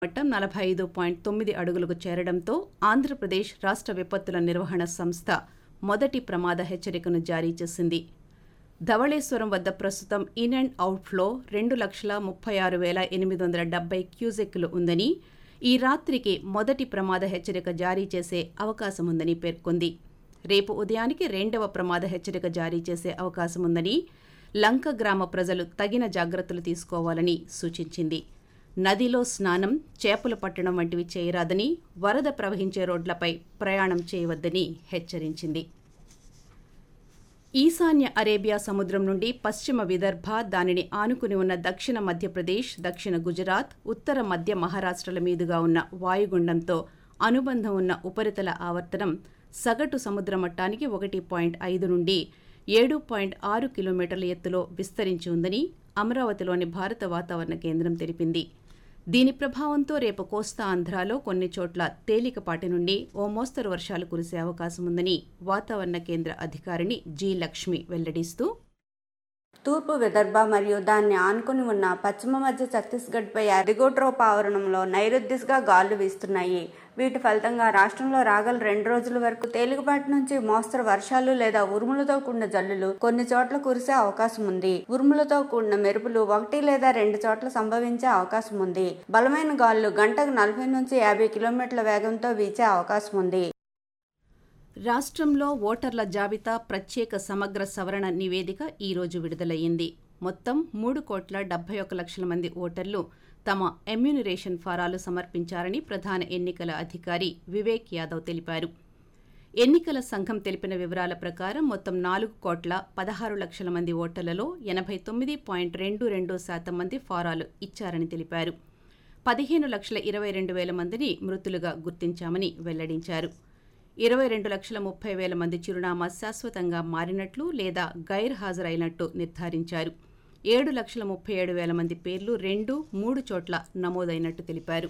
మట్టం నలభై ఐదు పాయింట్ తొమ్మిది అడుగులకు చేరడంతో ఆంధ్రప్రదేశ్ రాష్ట్ర విపత్తుల నిర్వహణ సంస్థ మొదటి ప్రమాద హెచ్చరికను జారీ చేసింది ధవళేశ్వరం వద్ద ప్రస్తుతం ఇన్ అండ్ అవుట్ ఫ్లో రెండు లక్షల ముప్పై ఆరు వేల ఎనిమిది వందల డెబ్బై క్యూసెక్కులు ఉందని ఈ రాత్రికి మొదటి ప్రమాద హెచ్చరిక జారీ చేసే అవకాశం ఉందని పేర్కొంది రేపు ఉదయానికి రెండవ ప్రమాద హెచ్చరిక జారీ చేసే అవకాశం ఉందని లంక గ్రామ ప్రజలు తగిన జాగ్రత్తలు తీసుకోవాలని సూచించింది నదిలో స్నానం చేపలు పట్టడం వంటివి చేయరాదని వరద ప్రవహించే రోడ్లపై ప్రయాణం చేయవద్దని హెచ్చరించింది ఈశాన్య అరేబియా సముద్రం నుండి పశ్చిమ విదర్భ దానిని ఆనుకుని ఉన్న దక్షిణ మధ్యప్రదేశ్ దక్షిణ గుజరాత్ ఉత్తర మధ్య మహారాష్ట్రల మీదుగా ఉన్న వాయుగుండంతో అనుబంధం ఉన్న ఉపరితల ఆవర్తనం సగటు సముద్ర మట్టానికి ఒకటి పాయింట్ ఐదు నుండి ఏడు పాయింట్ ఆరు కిలోమీటర్ల ఎత్తులో విస్తరించి ఉందని అమరావతిలోని భారత వాతావరణ కేంద్రం తెలిపింది దీని ప్రభావంతో రేపు కోస్తా ఆంధ్రాలో కొన్ని చోట్ల తేలికపాటి నుండి ఓ మోస్తరు వర్షాలు కురిసే అవకాశం ఉందని వాతావరణ కేంద్ర అధికారిని జి లక్ష్మి వెల్లడిస్తూ తూర్పు విదర్భ మరియు దాన్ని ఆనుకుని ఉన్న పశ్చిమ మధ్య ఛత్తీస్గఢ్పై అదిగోట్రోప్ ఆవరణంలో నైరుద్దిశగా గాలులు వీస్తున్నాయి వీటి ఫలితంగా రాష్ట్రంలో రాగల రెండు రోజుల వరకు తేలికపాటి నుంచి మోస్తరు వర్షాలు లేదా ఉరుములతో కూడిన జల్లులు కొన్ని చోట్ల కురిసే అవకాశం ఉంది ఉరుములతో కూడిన మెరుపులు ఒకటి లేదా రెండు చోట్ల సంభవించే అవకాశం ఉంది బలమైన గాలులు గంటకు నలభై నుంచి యాభై కిలోమీటర్ల వేగంతో వీచే అవకాశం ఉంది రాష్ట్రంలో ఓటర్ల జాబితా ప్రత్యేక సమగ్ర సవరణ నివేదిక ఈరోజు విడుదలయ్యింది మొత్తం మూడు కోట్ల డెబ్బై ఒక లక్షల మంది ఓటర్లు తమ ఎమ్యూనరేషన్ ఫారాలు సమర్పించారని ప్రధాన ఎన్నికల అధికారి వివేక్ యాదవ్ తెలిపారు ఎన్నికల సంఘం తెలిపిన వివరాల ప్రకారం మొత్తం నాలుగు కోట్ల పదహారు లక్షల మంది ఓటర్లలో ఎనభై తొమ్మిది పాయింట్ రెండు రెండు శాతం మంది ఫారాలు ఇచ్చారని తెలిపారు పదిహేను లక్షల ఇరవై రెండు వేల మందిని మృతులుగా గుర్తించామని వెల్లడించారు ఇరవై రెండు లక్షల ముప్పై వేల మంది చిరునామా శాశ్వతంగా మారినట్లు లేదా గైర్ హాజరైనట్టు నిర్ధారించారు ఏడు లక్షల ముప్పై ఏడు వేల మంది పేర్లు రెండు మూడు చోట్ల నమోదైనట్టు తెలిపారు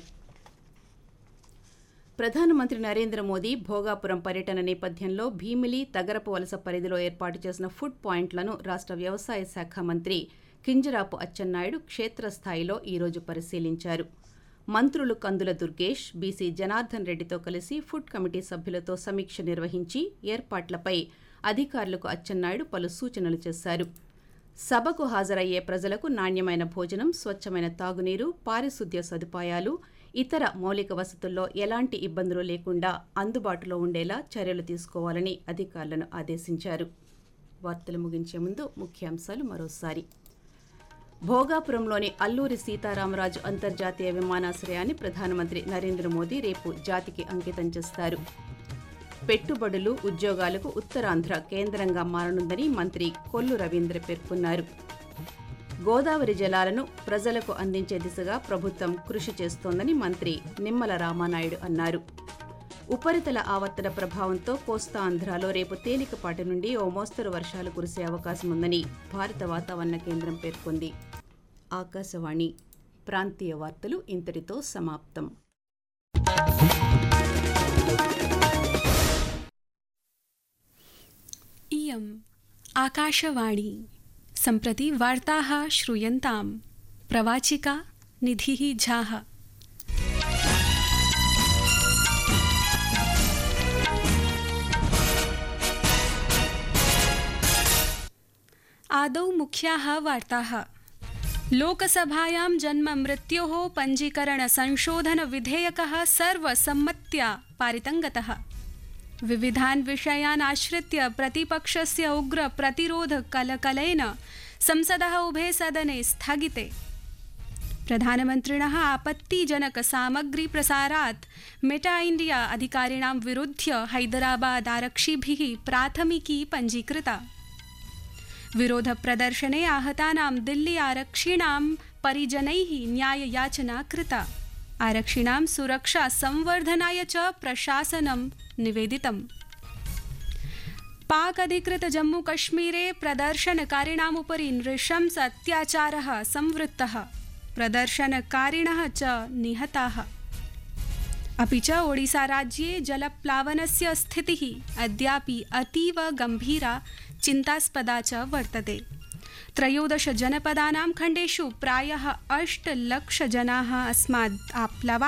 ప్రధానమంత్రి నరేంద్ర మోదీ భోగాపురం పర్యటన నేపథ్యంలో భీమిలి తగరపు వలస పరిధిలో ఏర్పాటు చేసిన ఫుడ్ పాయింట్లను రాష్ట్ర వ్యవసాయ శాఖ మంత్రి కింజరాపు అచ్చెన్నాయుడు క్షేత్రస్థాయిలో ఈరోజు పరిశీలించారు మంత్రులు కందుల దుర్గేష్ బీసీ జనార్దన్ రెడ్డితో కలిసి ఫుడ్ కమిటీ సభ్యులతో సమీక్ష నిర్వహించి ఏర్పాట్లపై అధికారులకు అచ్చెన్నాయుడు పలు సూచనలు చేశారు సభకు హాజరయ్యే ప్రజలకు నాణ్యమైన భోజనం స్వచ్ఛమైన తాగునీరు పారిశుద్ధ్య సదుపాయాలు ఇతర మౌలిక వసతుల్లో ఎలాంటి ఇబ్బందులు లేకుండా అందుబాటులో ఉండేలా చర్యలు తీసుకోవాలని అధికారులను ఆదేశించారు వార్తలు ముగించే ముందు ముఖ్యాంశాలు మరోసారి భోగాపురంలోని అల్లూరి సీతారామరాజు అంతర్జాతీయ విమానాశ్రయాన్ని ప్రధానమంత్రి నరేంద్ర మోదీ రేపు జాతికి అంకితం చేస్తారు పెట్టుబడులు ఉద్యోగాలకు ఉత్తరాంధ్ర కేంద్రంగా మారనుందని మంత్రి కొల్లు రవీంద్ర పేర్కొన్నారు గోదావరి జలాలను ప్రజలకు అందించే దిశగా ప్రభుత్వం కృషి చేస్తోందని మంత్రి నిమ్మల రామానాయుడు అన్నారు ఉపరితల ఆవర్తన ప్రభావంతో కోస్తా ఆంధ్రాలో రేపు తేలికపాటి నుండి ఓ మోస్తరు వర్షాలు కురిసే అవకాశం ఉందని భారత వాతావరణ కేంద్రం పేర్కొంది ఆకాశవాణి ప్రాంతీయ వార్తలు ఇంతటితో సమాప్తం इयम् आकाशवाणी सम्प्रति वार्ताः श्रूयन्तां प्रवाचिका निधिः झाः आदौ मुख्याः वार्ताः लोकसभायां जन्म मृत्योः पञ्जीकरणसंशोधनविधेयकः सर्वसम्मत्या पारितङ्गतः विविधान् विषयान् आश्रित्य प्रतिपक्षस्य उग्र प्रतिरोधकलकलेन संसदः उभे सदने स्थगिते प्रधानमन्त्रिणः आपत्तिजनकसामग्री प्रसारात् मेटा इण्डिया अधिकारिणां विरुध्य हैदराबाद आरक्षिभिः प्राथमिकी पञ्जीकृता विरोधप्रदर्शने आहतानां दिल्ली आरक्षिणां परिजनैः न्याययाचना कृता आरक्षिणां सुरक्षा संवर्धनाय च प्रशासनं निवेदितम् पाक अधिकृत जम्मूकश्मीरे प्रदर्शनकारिणामुपरि नृशंस अत्याचारः संवृत्तः प्रदर्शनकारिणः च निहताः अपि च ओडिसाराज्ये जलप्लावनस्य स्थितिः अद्यापि अतीव गम्भीरा चिन्तास्पदा च वर्तते त्रयोदश जनपदानां खण्डेषु प्रायः अष्टलक्षजनाः अस्मात् आप्लवा